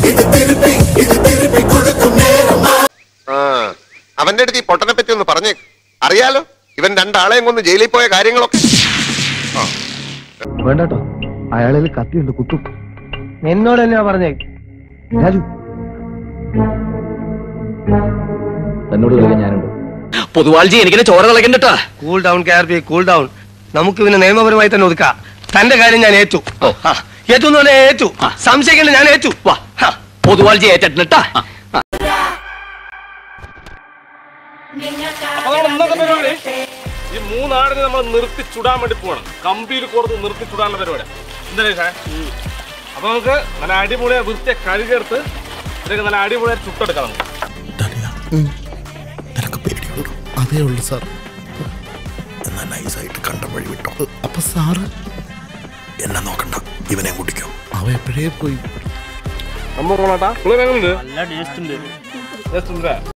ആ അവന്റെ അടുത്ത് ഈ പൊട്ടനെ പറ്റി ഒന്ന് പറഞ്ഞേ അറിയാലോ ഇവൻ രണ്ടാളെയും കൊന്ന് ജയിലിൽ പോയ കാര്യങ്ങളൊക്കെ വേണ്ടട്ടോ അയാളിൽ കത്തിയുണ്ട് കുത്തും എന്നോട് തന്നെയാ പറഞ്ഞേ രാജു തന്നോട് കളിക്കാൻ ഞാനുണ്ട് പൊതുവാൾജി എനിക്കിനെ ചോര കളക്കണ്ടട്ടാ cool down K R P cool down നമുക്ക് പിന്നെ നിയമപരമായി തന്നെ ഒതുക്കാം തന്റെ കാര്യം ഞാൻ ഏറ്റു ആ, ഏറ്റു എന്ന് പറഞ്ഞാൽ ഏറ്റു സംശയിക്കേണ്ട ഞാൻ ഏറ്റു വാ പൊതുവാൾജി ഏറ്റിട്ടാ അപ്പൊ നമ്മൾ ഇന്നത്തെ പരിപാടി ഈ മൂന്നാടിനെ നമ്മൾ നിർത്തി ചുടാൻ വേണ്ടി പോവാണ് കമ്പിയിൽ കൊടുത്ത് നിർത്തി ചുടാനുള്ള പരിപാടി എന്താ സാർ അപ്പൊ നമുക്ക് നല്ല അടിപൊളിയെ വൃത്തിയെ കഴുകെടുത്ത് ഇതൊക്കെ നല്ല അടിപൊളിയെ ചുട്ടെടുക്കാം നമുക്ക് നിനക്ക് പേടിയുള്ളൂ അതേ ഉള്ളൂ സാർ എന്നാ നൈസായിട്ട് കണ്ട വഴി വിട്ടോ അപ്പൊ സാറ് എന്നെ നോക്കണ്ട ഇവനെ കുടിക്കോ അവ എപ്പോഴേ പോയി നമ്മൾ കൊള്ളാട്ടാ എങ്ങനെയുണ്ട് നല്ല ടേസ്റ്റ് ഉണ്ട് ടേസ്റ്റ് ഉണ്ട്